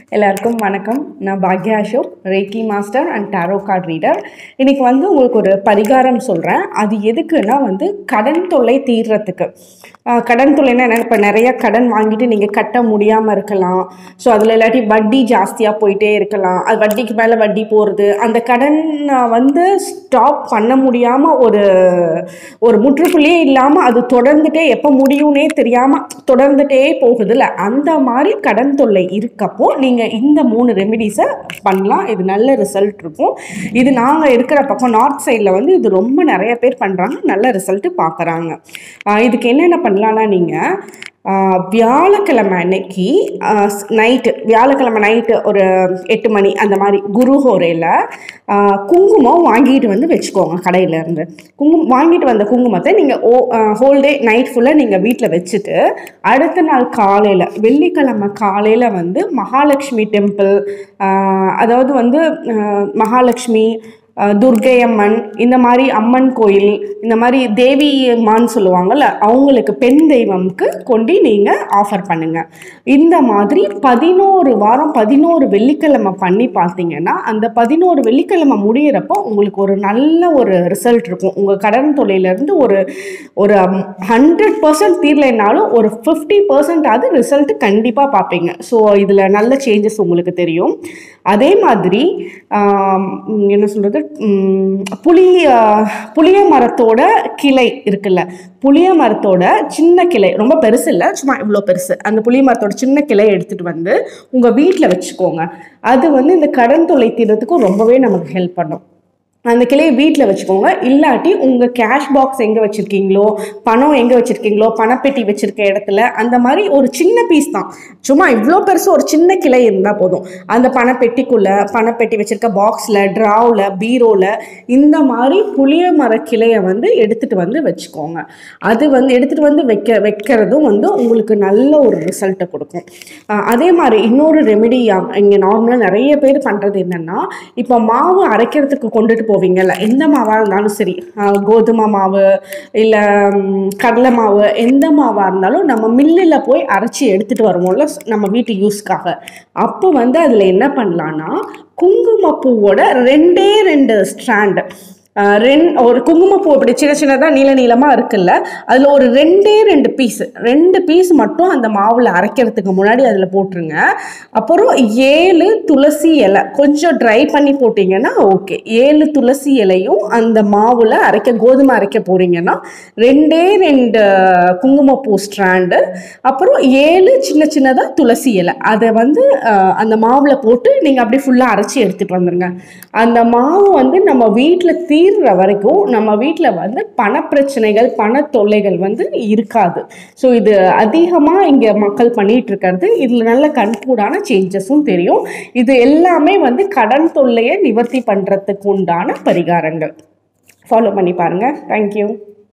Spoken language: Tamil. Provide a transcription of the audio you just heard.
எல்லாருக்கும் வணக்கம் நான் பாக்யா Ashok reiki master and tarot card reader இன்னைக்கு வந்து உங்களுக்கு ஒரு பரிகாரம் சொல்கிறேன் அது எதுக்குன்னா வந்து கடன் தொல்லை தீர்றதுக்கு ஆஹ் கடன் தொல்லைன்னா என்ன இப்போ நிறைய கடன் வாங்கிட்டு நீங்கள் கட்ட முடியாமல் இருக்கலாம் ஸோ அதில் இல்லாட்டி வட்டி ஜாஸ்தியாக போயிட்டே இருக்கலாம் அது வட்டிக்கு மேலே வட்டி போகிறது அந்த கடன் வந்து ஸ்டாப் பண்ண முடியாமல் ஒரு ஒரு முற்றுப்புள்ளியே இல்லாமல் அது தொடர்ந்துட்டே எப்போ முடியும்னே தெரியாமல் தொடர்ந்துட்டே போகுதுல்ல அந்த மாதிரி கடன் தொல்லை இருக்கப்போ நீங்கள் இந்த மூணு ரெமெடிஸை பண்ணலாம் இது நல்ல ரிசல்ட் இருக்கும் இது நாங்கள் இருக்கிற பக்கம் நார்த் சைடில் வந்து இது ரொம்ப நிறைய பேர் பண்ணுறாங்க நல்ல ரிசல்ட்டு பார்க்குறாங்க இதுக்கு என்னென்ன பண்ணலான்னா நீங்கள் வியாழக்கிழமை அன்னைக்கு நைட்டு வியாழக்கிழமை நைட்டு ஒரு எட்டு மணி அந்த மாதிரி குரு ஹோரையில் குங்குமம் வாங்கிட்டு வந்து வச்சுக்கோங்க கடையிலேருந்து குங்குமம் வாங்கிட்டு வந்த குங்குமத்தை நீங்கள் ஓ ஹோல் டே நைட் ஃபுல்லாக நீங்கள் வீட்டில் வச்சுட்டு அடுத்த நாள் காலையில் வெள்ளிக்கிழமை காலையில் வந்து மகாலட்சுமி டெம்பிள் அதாவது வந்து ஆஹ், மகாலட்சுமி அஹ் துர்க்கை அம்மன் இந்த மாதிரி அம்மன் கோயில் இந்த மாதிரி தேவி அம்மான்னு சொல்லுவாங்கல்ல அவங்களுக்கு பெண் தெய்வம்க்கு கொண்டு நீங்கள் ஆஃபர் பண்ணுங்க இந்த மாதிரி பதினோரு வாரம் பதினோரு வெள்ளிக்கிழமை பண்ணி பார்த்தீங்கன்னா அந்த பதினோரு வெள்ளிக்கிழமை முடியிறப்போ உங்களுக்கு ஒரு நல்ல ஒரு ரிசல்ட் இருக்கும் உங்கள் கடன் தொழிலேருந்து ஒரு ஒரு ஹண்ட்ரட் பர்சன்ட் தீரலைனாலும் ஒரு ஃபிஃப்டி பர்சன்ட் அது ரிசல்ட் கண்டிப்பாக பார்ப்பீங்க ஸோ இதில் நல்ல சேஞ்சஸ் உங்களுக்கு தெரியும் அதே மாதிரி ஆம், என்ன சொல்கிறது புளி ஆ, புளிய மரத்தோட கிளை இருக்குல்ல புளிய மரத்தோட சின்ன கிளை ரொம்ப பெருசு இல்லை சும்மா இவ்வளோ பெருசு அந்த புளிய மரத்தோட சின்ன கிளையை எடுத்துகிட்டு வந்து உங்கள் வீட்டில் வச்சுக்கோங்க அது வந்து இந்த கடன் தொல்லை தீர்றதுக்கும் ரொம்பவே நமக்கு ஹெல்ப் பண்ணும் அந்த கிளையை வீட்டில் வச்சுக்கோங்க இல்லாட்டி உங்கள் கேஷ் பாக்ஸ் எங்கே வச்சுருக்கீங்களோ பணம் எங்கே வச்சுருக்கீங்களோ பணப்பெட்டி வச்சுருக்க இடத்துல அந்த மாதிரி ஒரு சின்ன பீஸ் தான் சும்மா இவ்வளோ பெருசு ஒரு சின்ன கிளை இருந்தால் போதும் அந்த பணப்பெட்டிக்குள்ளே பணப்பெட்டி வச்சுருக்க பாக்ஸில் ட்ராவில் பீரோவில் இந்த மாதிரி புளிய மர கிளையை வந்து எடுத்துகிட்டு வந்து வச்சுக்கோங்க அது வந்து எடுத்துகிட்டு வந்து வைக்க வைக்கிறதும் வந்து உங்களுக்கு நல்ல ஒரு ரிசல்ட்டை கொடுக்கும் அஹ் அதே மாதிரி இன்னொரு ரெமெடி இங்கே நார்மலாக நிறைய பேர் பண்ணுறது என்னென்னா இப்போ மாவு அரைக்கிறதுக்கு கொண்டுட்டு போவீங்கல்ல எந்த மாவாக இருந்தாலும் சரி அஹ் கோதுமை மாவு இல்லை கடலை மாவு எந்த மாவாக இருந்தாலும் நம்ம மில்லில் போய் அரைச்சி எடுத்துகிட்டு வருவோம்ல நம்ம வீட்டு யூஸ்க்காக அப்போ வந்து அதில் என்ன பண்ணலான்னா குங்குமப்பூவோட ரெண்டே ரெண்டு ஸ்ட்ராண்டு ரெண் ஒரு குங்குமப்பூ இப்படி சின்ன சின்னதாக நீள நீளமாக இருக்குல்ல அதில் ஒரு ரெண்டே ரெண்டு பீஸ் ரெண்டு பீஸ் மட்டும் அந்த மாவில் அரைக்கிறதுக்கு முன்னாடி அதில் போட்டுருங்க அப்புறம் ஏழு துளசி இலை கொஞ்சம் ட்ரை பண்ணி போட்டிங்கன்னா ஓகே ஏழு துளசி இலையும் அந்த மாவில் அரைக்க கோதுமை அரைக்க போகிறீங்கன்னா ரெண்டே ரெண்டு குங்குமப்பூ ஸ்ட்ராண்டு அப்புறம் ஏழு சின்ன சின்னதாக துளசி இலை அதை வந்து அஹ், அந்த மாவில் போட்டு நீங்கள் அப்படியே ஃபுல்லாக அரைச்சி எடுத்துகிட்டு வந்துருங்க அந்த மாவு வந்து நம்ம வீட்டில் தீர்ற வரைக்கும் நம்ம வீட்டில் வந்து பணப்பிரச்சனைகள் பண தொல்லைகள் வந்து இருக்காது ஸோ இது அதிகமாக இங்கே மக்கள் பண்ணிட்டு இருக்கிறது இதில் நல்ல கண்கூடான சேஞ்சஸும் தெரியும் இது எல்லாமே வந்து கடன் தொல்லையை நிவர்த்தி பண்ணுறதுக்கு உண்டான பரிகாரங்கள் ஃபாலோ பண்ணி பாருங்கள் தேங்க்யூ